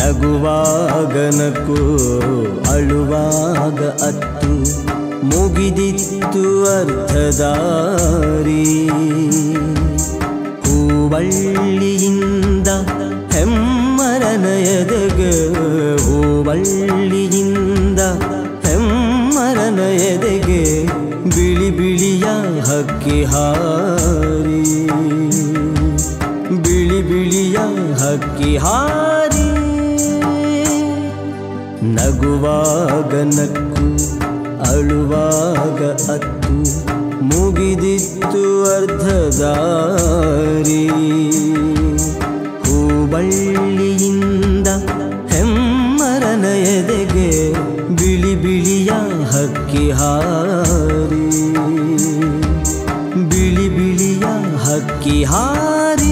ನಗುವಾಗ ನಕ್ಕು ಅಳುವಾಗ ಅತ್ತು ಮುಗಿದಿತ್ತು ಅರ್ಧದಾರಿ ಹೂವಳ್ಳಿಯಿಂದ ಹೆಮ್ಮರನ ಎದೆಗೆ ಹೂವಳ್ಳಿಯಿಂದ ಹೆಮ್ಮರನ ಎದೆಗೆ ಬಿಳಿ ಬಿಳಿಯ ಹಕ್ಕಿ ಹಾರಿ ಬಿಳಿ ಬಿಳಿಯ ಹಕ್ಕಿ ಹಾರಿ ನಗುವಾಗ ನಕ್ಕು ಅಳುವಾಗ ಅತ್ತು ಮುಗಿದಿತ್ತು ಅರ್ಧದಾರಿ ಹೂಬಳ್ಳಿಯಿಂದ ಹೆಮ್ಮರನ ಎದೆಗೆ ಬಿಳಿ ಬಿಳಿಯ ಹಕ್ಕಿ ಹಾರಿ ಬಿಳಿ ಬಿಳಿಯ ಹಕ್ಕಿ ಹಾರಿ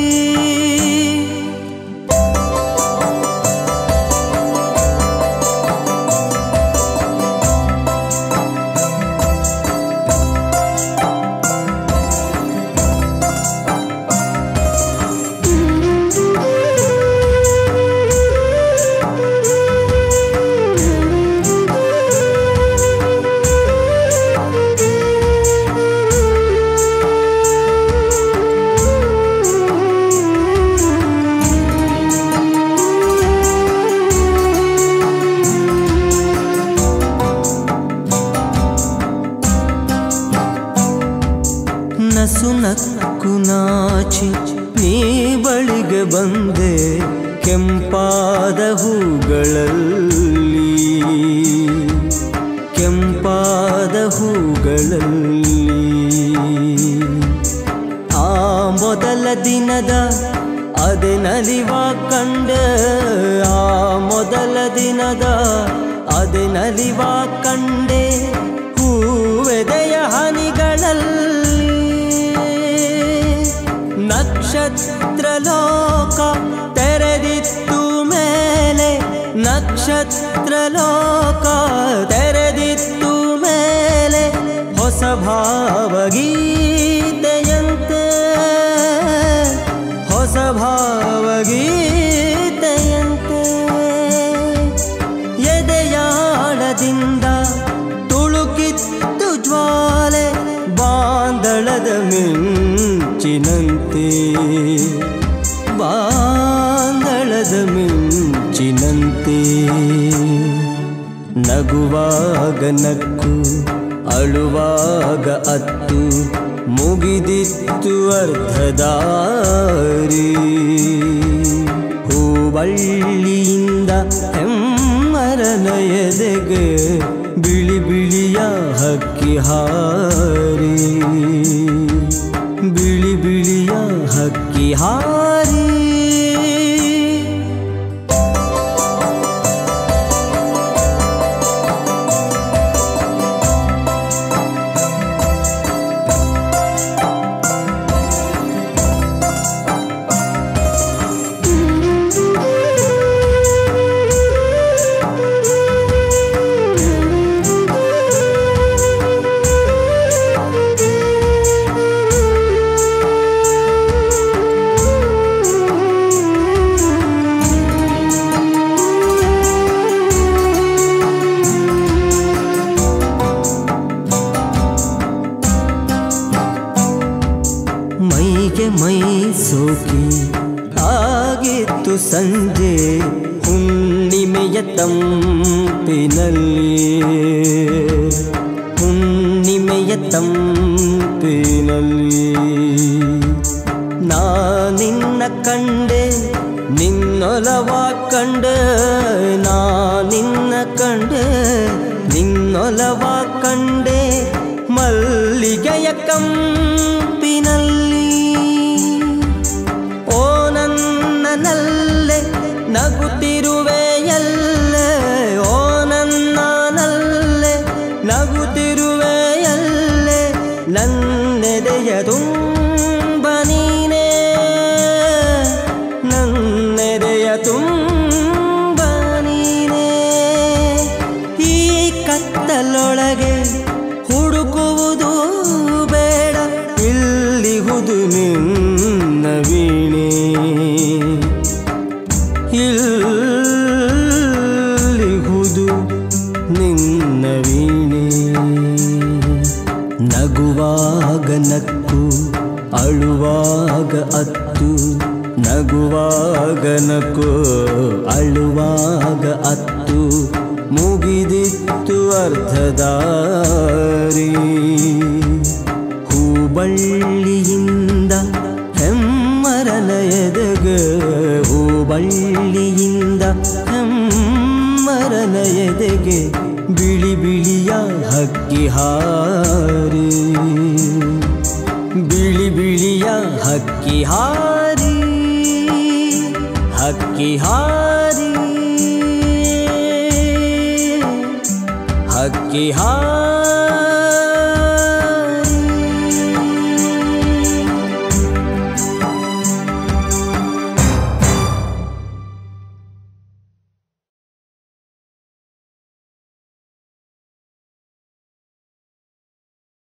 ನಸು ನಕ್ಕು ನಾಚಿ ನೀ ಬಳಿಗೆ ಬಂದೆ ಕೆಂಪಾದ ಹೂಗಳಲ್ಲಿ ಕೆಂಪಾದ ಹೂಗಳಲ್ಲಿ ಆ ಮೊದಲ ದಿನದ ಅದೆ ನಲಿವ ಕಂಡೆ ಆ ಮೊದಲ ದಿನದ ಅದೆ ನಲಿವ ಕಂಡೆ ಹೂವೆದೆಯ ಹನಿಗಳಲ್ಲಿ ನಕ್ಷತ್ರ ಲೋಕ ತೆರೆದಿತ್ತು ಮೇಲೆ ನಕ್ಷತ್ರ ಲೋಕ ತೆರೆದಿತ್ತು ಮೇಲೆ ಹೊಸ ಭಾವಗೀತೆಯಂತೆ ಹೊಸ ಭಾವಗೀತೆಯಂತೆ ಎದೆಯಾಳದಿಂದ ತುಳುಕಿತ್ತು ಜ್ವಾಲೆ ಬಾಂದಳದ ಮಿಂಚಿನಂತೆ ಬಾಂದಳದ ಮಿಂಚಿನಂತೆ ನಗುವಾಗ ನಕ್ಕು ಅಳುವಾಗ ಅತ್ತು ಮುಗಿದಿತ್ತು ಅರ್ಧದಾರಿ ಹೂವಳ್ಳಿಯಿಂದ ಹೆಮ್ಮರನ ಎದೆಗೆ ಬಿಳಿ ಬಿಳಿಯ ಹಕ್ಕಿ ಹಾರಿ ಬಿಳಿ ಬಿಳಿಯ ಹಕ್ಕಿ ಹಾರಿ ಮೈಗೆ ಮೈ ಸೋಕಿ ಆಗಿತ್ತು ಸಂಜೆ ಹುಣ್ಣಿಮೆಯ ತಂಪಿನಲ್ಲಿ ಹುಣ್ಣಿಮೆಯ ತಂಪಿನಲ್ಲಿ ನಾ ನಿನ್ನ ಕಂಡೆ ನಿನ್ನೊಲವ ಕಂಡೆ ನಾ ನಿನ್ನ ಕಂಡೆ ನಿನ್ನೊಲವ ಕಂಡೆ ಮಲ್ಲಿಗೆಯ ಕಂಪಿನಲ್ಲಿ ಓ ನನ್ನನಲ್ಲೇ ನಗುತ್ತಿರುವೆಯಲ್ಲೇ ಓ ನನ್ನನಲ್ಲೇ ನಗುತ್ತಿರುವೆಯಲ್ಲೇ ನನ್ನೆದೆಯ ತುಂಬ ನೀನೇ ನನ್ನೆದೆಯ ತುಂಬ ನೀನೇ ಈ ಕತ್ತಲೊಳಗೆ ಹುಡುಕುವುದು ಬೇಡ ಇಲ್ಲಿಹುದು ನಿನ್ನ ವೀಣೆ ಇಲ್ಲ ನಗುವಾಗ ನಕ್ಕು ಅಳುವಾಗ ಅತ್ತು ನಗುವಾಗ ನಕ್ಕು ಅಳುವಾಗ ಅತ್ತು ಮುಗಿದಿತ್ತು ಅರ್ಧದಾರಿ ಹೂಬಳ್ಳಿಯಿಂದ ಹೆಮ್ಮರನ ಎದೆಗೆ ಹೂಬಳ್ಳಿಯಿಂದ ಹೆಮ್ಮರನ ಎದೆಗೆ ಬಿಳಿ ಬಿಳಿಯ ಹಕ್ಕಿ ಹಾರಿ ಬಿಳಿ ಬಿಳಿಯ ಹಕ್ಕಿ ಹಾರಿ ಹಕ್ಕಿ ಹಾರಿ ಹಕ್ಕಿ ಹಾರಿ